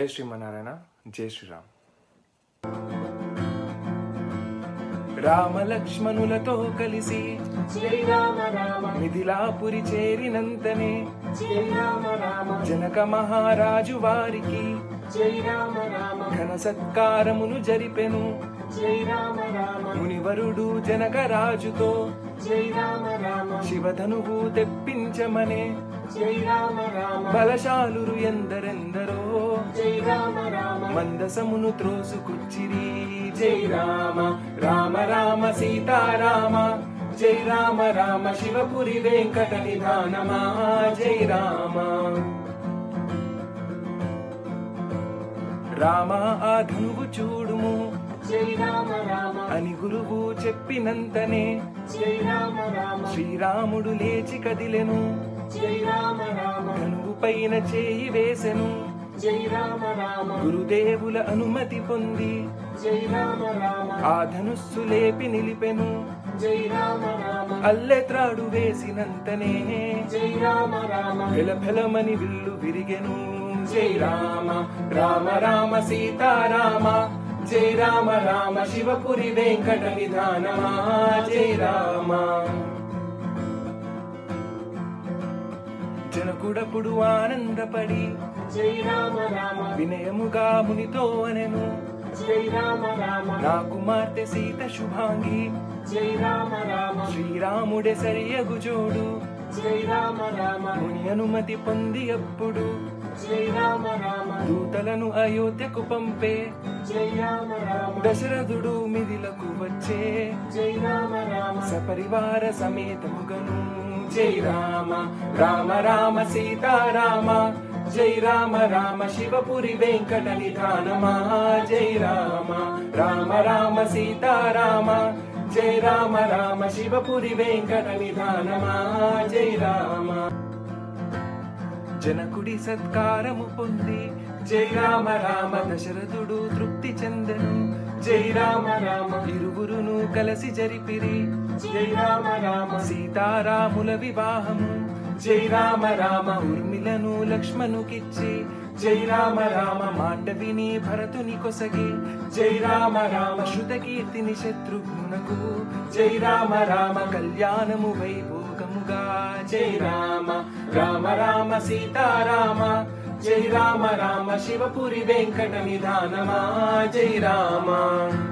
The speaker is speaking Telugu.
శ్రీమన్నారాయణ జై శ్రీరామ్ రామ లక్ష్మణులతో కలిసి జై రామ రామ మిథిలాపురి చేరినంతనే జై రామ రామ జనక మహారాజు వారికి జై రామ రామ ఘన సత్కారమును జరిపెను జై రామ రామ మునివరుడు జనక రాజుతో జై రామ రామ శివధనువు తెప్పించమనే జై రామ రామ బలశాలురు ఎందరెందరో జై రామ రామ మందసమును త్రోసుకుచ్చిరి జై రామ రామ రామ సీతారామ జై రామ రామ శివపురి వెంకట నిధానమా జై రామ రామ ఆ ధనువు చూడుము జై రామ రామ అని గురువు చెప్పినంతనే జై రామ రామ శ్రీరాముడు లేచి కదిలెను జై రామ రామ ధనువు పైన చేయి వేసెను జై రామ రామ గురుదేవుల అనుమతి పొంది జై రామ రామ ఆ ధనుస్సు లేపి నిలిపెను జై రామ రామ అల్లెత్రాడు వేసినంతనే జై రామ రామ ఫెలఫెలమని విల్లు విరిగెను జై రామ రామ రామ సీతారామ జై రామ రామ శివపురి వెంకట నిధానమా జై రామ జనకుడపుడు ఆనందపడి జై రామ రామ వినయముగా మునితో అనెను జై రామ రామ నా కుమార్తె సీత శుభాంగి జై రామ రామ శ్రీరాముడే సరియగు జోడు జై రామ రామ ముని అనుమతి పొంది అప్పుడు జై రామ రామ దూతలను అయోధ్యకు పంపే జై రామ రామ దశరథుడు మిదిలకు వచ్చే జై రామ రామ సపరివార సమేతముగను జై రామ రామ రామ సీతారామ జై రామ రామ శివపురి వెంకట నిధానమా జై రామ రామ రామ సీతారామ జై రామ రామ శివపురి వెంకట నిధానమా జై రామ జనకుడి సత్కారము పొంది జై రామ రామ దశరథుడు తృప్తి చెందెను జై రామ రామ ఇరువురును కలిసి జరిపిరి జై రామ రామ సీతారాముల వివాహము జై రామ రామ ఉర్మిలను లక్ష్మణుకిచ్చి జై రామ రామ మాట విని భరతుని కొసగి జై రామ రామ శృత కీర్తిని శత్రుఘ్నునకు జై రామ రామ కళ్యాణము వైభోగముగా జై రామ రామ రామ సీతారామ జై రామ రామ శివపురి వెంకట నిధానమా జై రామ